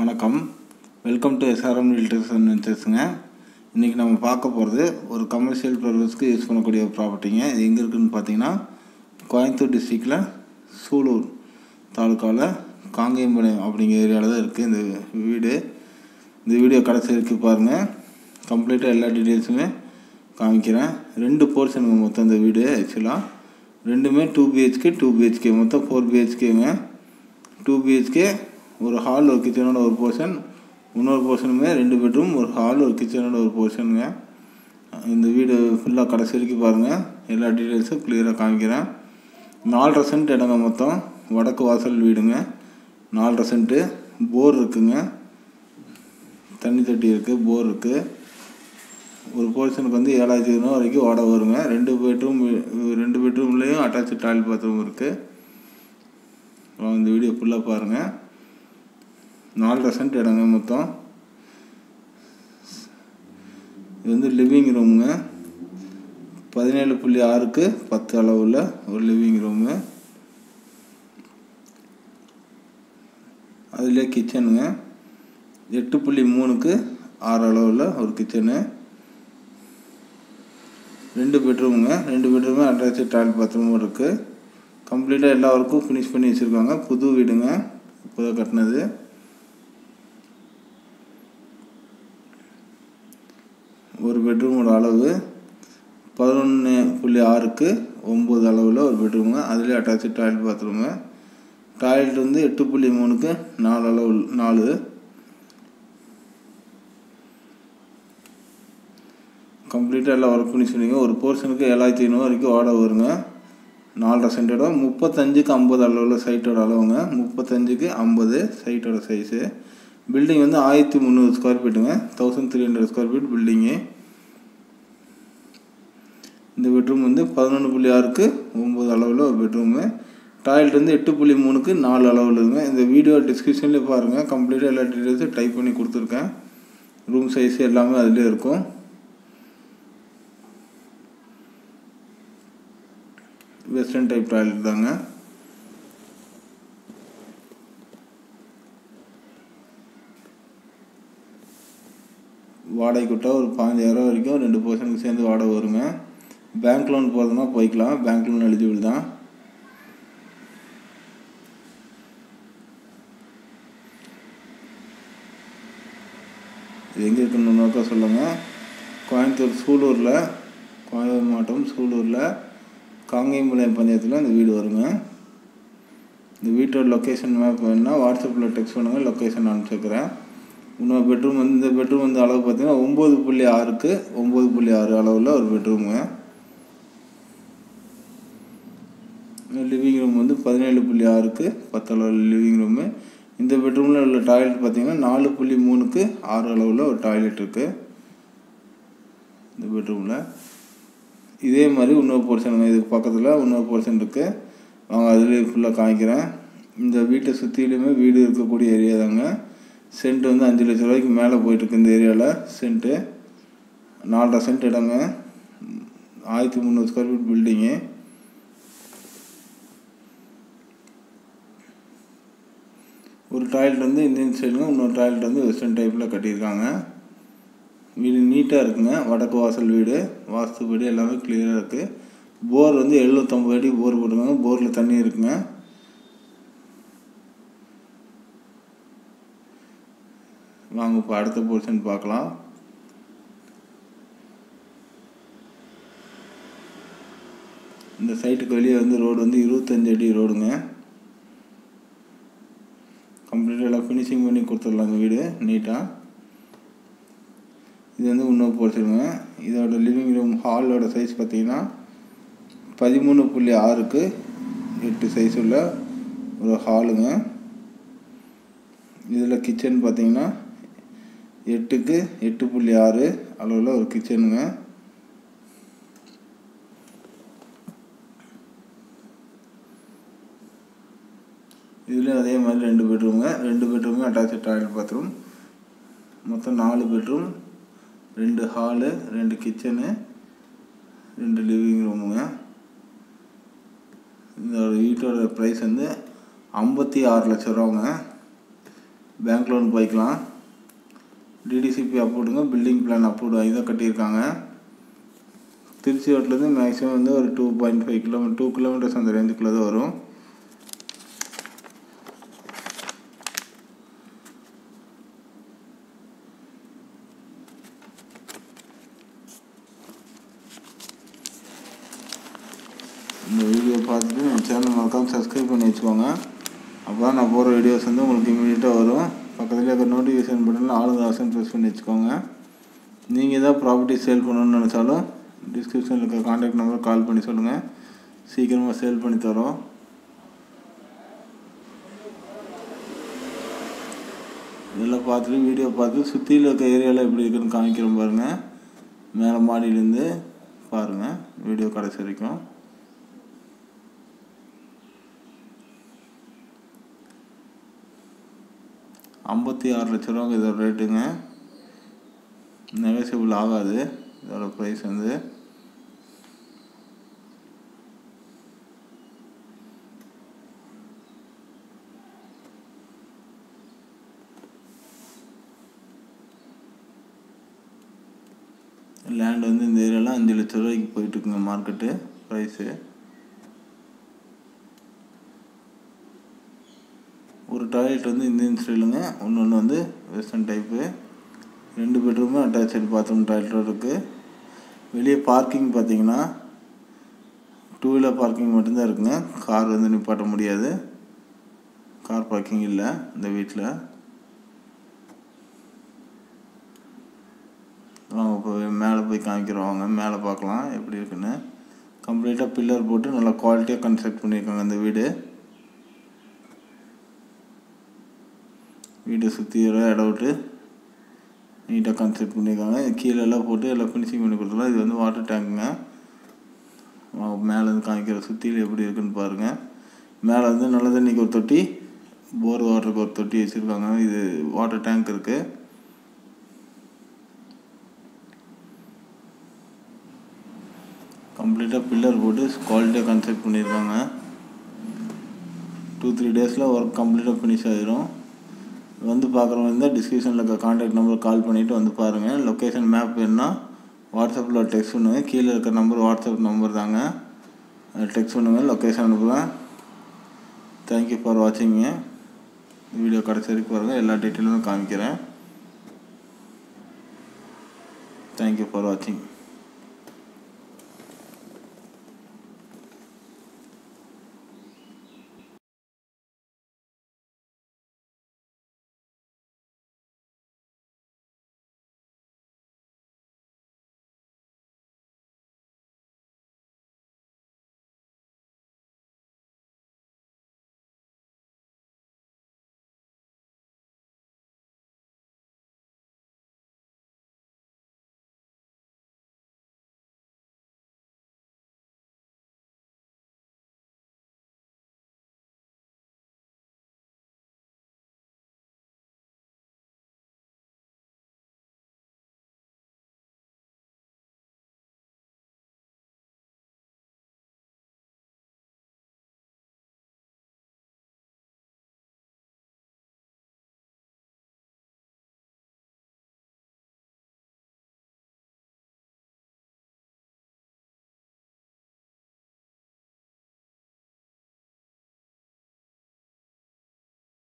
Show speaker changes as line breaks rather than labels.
வணக்கம் welcome to SRM realtors வெஞ்சர்ஸுங்க இன்றைக்கி நம்ம பார்க்க போகிறது ஒரு கமர்ஷியல் பர்பஸ்க்கு யூஸ் பண்ணக்கூடிய ப்ராப்பர்ட்டிங்க இது எங்கே இருக்குதுன்னு பார்த்தீங்கன்னா கோயம்புத்தூர் டிஸ்ட்ரிக்டில் சூலூர் தாலுக்காவில் காங்கேயம்பாளையம் அப்படிங்கிற ஏரியாவில் தான் இருக்குது இந்த வீடு இந்த வீடியோ கடைசி வரைக்கும் பாருங்கள் கம்ப்ளீட்டாக எல்லா டீட்டெயில்ஸுமே காமிக்கிறேன் ரெண்டு போர்ஷனுங்க மொத்தம் இந்த வீடு ஆக்சுவலாக ரெண்டுமே டூ பிஹெச்கே டூ பிஹெச்கே மொத்தம் ஃபோர் பிஹெச்கேங்க டூ பிஹெச்கே ஒரு ஹால் ஒரு கிச்சனோட ஒரு போர்ஷன் இன்னொரு போர்ஷனுமே ரெண்டு பெட்ரூம் ஒரு ஹால் ஒரு கிச்சனோட ஒரு போர்ஷனுங்க இந்த வீடு ஃபுல்லாக கடைசி வரைக்கும் பாருங்கள் எல்லா டீட்டெயில்ஸும் கிளியராக காமிக்கிறேன் நாலரை சென்ட் இடங்க மொத்தம் வடக்கு வாசல் வீடுங்க நாலரை சென்ட்டு போர் இருக்குங்க தண்ணி தொட்டி இருக்குது போர் இருக்குது ஒரு போர்ஷனுக்கு வந்து ஏழாயிரத்தி ஐநூறு வரைக்கும் வாடகை வருங்க ரெண்டு பெட்ரூம் ரெண்டு பெட்ரூம்லேயும் அட்டாச்சு டாய்லெட் பாத்ரூம் இருக்குது இந்த வீடியோ ஃபுல்லாக பாருங்கள் நாலரை சென்ட் இடங்க மொத்தம் இது வந்து லிவிங் ரூமுங்க பதினேழு புள்ளி ஆறுக்கு பத்து அளவில் ஒரு லிவிங் ரூமு அதிலே கிச்சனுங்க எட்டு புள்ளி மூணுக்கு ஆறு அளவில் ஒரு கிச்சனு ரெண்டு பெட்ரூமுங்க ரெண்டு பெட்ரூமு அட்டாச்சு டாய்லெட் பாத்ரூமும் இருக்குது கம்ப்ளீட்டாக எல்லா ஒர்க்கும் ஃபினிஷ் பண்ணி வச்சுருக்காங்க புது வீடுங்க இப்போதான் கட்டினது ஒரு பெட்ரூமோட அளவு பதினொன்று புள்ளி ஆறுக்கு ஒம்பது அளவில் ஒரு பெட்ரூமுங்க அதுலேயே அட்டாச்சு டாய்லெட் பாத்ரூமு டாய்லெட் வந்து எட்டு புள்ளி மூணுக்கு நாலு அளவு நாலு கம்ப்ளீட்டாக எல்லாம் ஒர்க் பண்ணி சொன்னீங்க ஒரு போர்ஷனுக்கு ஏழாயிரத்தி ஐநூறு வரைக்கும் வாடகை வருங்க நாலரை சென்ட் இடம் முப்பத்தஞ்சுக்கு ஐம்பது அளவில் சைட்டோட அளவுங்க முப்பத்தஞ்சுக்கு ஐம்பது சைட்டோட சைஸு பில்டிங் வந்து ஆயிரத்தி முந்நூறு ஸ்கொயர் ஃபீட்டுங்க thousand three hundred square feet building இந்த பெட்ரூம் வந்து பதினொன்று புள்ளி ஆறுக்கு ஒம்பது அளவில் ஒரு பெட்ரூமு டாய்லெட் வந்து எட்டு புள்ளி மூணுக்கு நாலு அளவில் இருக்குங்க இந்த வீடியோ டிஸ்கிரிப்ஷன்லேயே பாருங்கள் கம்ப்ளீட்டாக எல்லா டீட்டெயில்ஸும் டைப் பண்ணி கொடுத்துருக்கேன் ரூம் சைஸ் எல்லாமே அதிலே இருக்கும் வெஸ்டர்ன் டைப் டாய்லெட் தாங்க வாடகை விட்டா ஒரு பாஞ்சாயிரம் வரைக்கும் ரெண்டு பர்சனுக்கு சேர்ந்து வாடகை வருங்க பேங்க் லோன் போகிறதுனா போய்க்கலாம் பேங்க் லோன் எலிஜிபிள் தான் இது எங்கே இருக்குன்னு நோக்கம் சொல்லுங்கள் கோயம்புத்தூர் சூலூரில் கோயம்புத்தூர் மாவட்டம் சூலூரில் காங்கேயம்பாளையம் பஞ்சாயத்தில் இந்த வீடு வருங்க இந்த வீட்டோட லொக்கேஷன் மேப் வேணுன்னா வாட்ஸ்அப்பில் டெக்ஸ்ட் பண்ணுங்கள் லொக்கேஷன் அனுப்பிச்சிருக்கிறேன் இன்னொரு பெட்ரூம் வந்து இந்த பெட்ரூம் வந்து அளவு பார்த்தீங்கன்னா ஒம்பது புள்ளி ஆறுக்கு ஒம்பது புள்ளி ஆறு அளவில் ஒரு பெட்ரூமுங்க லிவிங் ரூம் வந்து பதினேழு புள்ளி ஆறுக்கு பத்து அளவில் லிவிங் ரூமு இந்த பெட்ரூமில் உள்ள டாய்லெட் பார்த்தீங்கன்னா நாலு புள்ளி மூணுக்கு ஆறு அளவில் ஒரு டாய்லெட் இருக்குது இந்த பெட்ரூமில் இதே மாதிரி இன்னொரு போர்ஷனுங்க இதுக்கு பக்கத்தில் இன்னொரு போர்ஷன் இருக்குது அவங்க அதுலேயே ஃபுல்லாக காமிக்கிறேன் இந்த வீட்டை சுற்றிலுமே வீடு இருக்கக்கூடிய ஏரியா தாங்க சென்ட் வந்து அஞ்சு லட்ச ரூபாய்க்கு மேலே போயிட்டுருக்கு இந்த ஏரியாவில் சென்ட்டு நாலரை சென்ட் இடங்க ஆயிரத்தி முந்நூறு ஸ்கொயர் ஃபீட் பில்டிங்கு ஒரு டாய்லெட் வந்து இந்தியன் சைடுங்க இன்னொரு டாய்லெட் வந்து வெஸ்டர்ன் டைப்பில் கட்டியிருக்காங்க வீடு நீட்டாக இருக்குங்க வடக்கு வாசல் வீடு வாஸ்து வீடு எல்லாமே கிளியராக இருக்குது போர் வந்து எழுநூற்றம்பது அடி போர் போட்டுருக்காங்க போரில் தண்ணி இருக்குங்க வாங்க இப்போ அடுத்த போர்ஷன் பார்க்கலாம் இந்த சைட்டுக்கு வெளியே வந்து ரோடு வந்து இருபத்தஞ்சு அடி ரோடுங்க கம்ப்ளீட்டாக எல்லாம் ஃபினிஷிங் பண்ணி கொடுத்துடலாங்க வீடு நீட்டாக இது வந்து இன்னொரு போர்ஷனுங்க இதோட லிவிங் ரூம் ஹாலோட சைஸ் பார்த்தீங்கன்னா பதிமூணு புள்ளி ஆறுக்கு எட்டு சைஸ் உள்ள ஒரு ஹாலுங்க இதில் கிச்சன் பார்த்தீங்கன்னா எட்டுக்கு எட்டு புள்ளி ஆறு அளவில் ஒரு கிச்சனுங்க இதுலேயும் அதே மாதிரி ரெண்டு பெட்ரூமுங்க ரெண்டு பெட்ரூமு அட்டாச்சு டாய்லெட் பாத்ரூம் மொத்தம் நாலு பெட்ரூம் ரெண்டு ஹாலு ரெண்டு கிச்சனு ரெண்டு லிவிங் ரூமுங்க இந்த வீட்டோட ப்ரைஸ் வந்து ஐம்பத்தி ஆறு லட்ச ரூபாங்க பேங்க் லோன் போய்க்கலாம் டிடிசிபி அப்ரூவ்டுங்க பில்டிங் பிளான் அப்ரூவ்டு இதை கட்டியிருக்காங்க திருச்சி ரோட்லேருந்து மேக்ஸிமம் வந்து ஒரு two point five kilometre two kilometres அந்த ரேஞ்சுக்குள்ளே தான் வரும் இந்த வீடியோ பார்த்துட்டு என் சேனல் மறக்காமல் சப்ஸ்கிரைப் பண்ணி வச்சுக்கோங்க அப்போ தான் நான் போகிற வீடியோஸ் வந்து உங்களுக்கு இமீடியட்டாக வரும் பக்கத்துலேயே இருக்க நோட்டிஃபிகேஷன் பட்டனில் ஆளுங்க ஆசன் ப்ரெஸ் பண்ணி வச்சுக்கோங்க நீங்கள் ஏதாவது ப்ராப்பர்ட்டி சேல் பண்ணணும்னு நினச்சாலும் டிஸ்கிரிப்ஷனில் இருக்க காண்டாக்ட் நம்பர் கால் பண்ணி சொல்லுங்கள் சீக்கிரமாக சேல் பண்ணி தரோம் இதெல்லாம் பார்த்துட்டு வீடியோ பார்த்து சுற்றியில் இருக்க ஏரியாவில் எப்படி இருக்குன்னு காமிக்கிறோம் பாருங்கள் மேலே மாடியிலேருந்து பாருங்கள் வீடியோ கடைசி வரைக்கும் ஐம்பத்தி ஆறு லட்ச ரூபாங்க இதோட ரேட்டுங்க நெகோசியபிள் ஆகாது இதோட ப்ரைஸ் வந்து லேண்ட் வந்து இந்த ஏரியாவில் அஞ்சு லட்ச ரூபாய்க்கு போயிட்டுருக்குங்க மார்க்கெட்டு ப்ரைஸு ஒரு டாய்லெட் வந்து இந்தியன் ஸ்டைலுங்க ஒன்று ஒன்று வந்து வெஸ்டர்ன் டைப்பு ரெண்டு பெட்ரூமு அட்டாச்சு பாத்ரூம் டாய்லெட்டும் இருக்குது வெளியே பார்க்கிங் பார்த்தீங்கன்னா டூ வீலர் பார்க்கிங் மட்டும்தான் இருக்குங்க கார் வந்து நிப்பாட்ட முடியாது கார் பார்க்கிங் இல்லை இந்த வீட்டில் வாங்க போய் மேலே போய் காமிக்கிறோம் வாங்க மேலே பார்க்கலாம் எப்படி இருக்குன்னு கம்ப்ளீட்டாக பில்லர் போட்டு நல்லா குவாலிட்டியாக கன்ஸ்ட்ரக்ட் பண்ணியிருக்காங்க இந்த வீடு வீட்டை சுற்றி இடம் விட்டு நீட்டாக கன்ஸ்ட்ரக்ட் பண்ணியிருக்காங்க கீழெல்லாம் போட்டு எல்லாம் ஃபினிஷிங் பண்ணி கொடுத்துருலாம் இது வந்து வாட்டர் டேங்குங்க மேலேருந்து காமிக்கிற சுற்றியில் எப்படி இருக்குன்னு பாருங்கள் மேலே வந்து நல்ல தண்ணிக்கு ஒரு தொட்டி போர் வாட்டருக்கு ஒரு தொட்டி வச்சுருக்காங்க இது வாட்டர் டேங்க் இருக்குது கம்ப்ளீட்டாக பில்லர் போட்டு குவாலிட்டியாக கன்ஸ்ட்ரக்ட் பண்ணியிருக்காங்க டூ த்ரீ டேஸில் ஒர்க் கம்ப்ளீட்டாக ஃபினிஷ் ஆகிரும் வந்து பார்க்குறவங்க இருந்தால் டிஸ்கிரிப்ஷனில் இருக்க காண்டாக்ட் நம்பர் கால் பண்ணிவிட்டு வந்து பாருங்கள் லொக்கேஷன் மேப் வேணுன்னா வாட்ஸ்அப்பில் டெக்ஸ்ட் பண்ணுங்கள் கீழே இருக்க நம்பர் வாட்ஸ்அப் நம்பர் தாங்க டெக்ஸ்ட் பண்ணுங்கள் லொக்கேஷன் அனுப்புவேன் தேங்க்யூ ஃபார் வாட்சிங்க வீடியோ கடைசி வரைக்கும் பாருங்கள் எல்லா டீட்டெயிலும் காமிக்கிறேன் தேங்க்யூ ஃபார் வாட்சிங்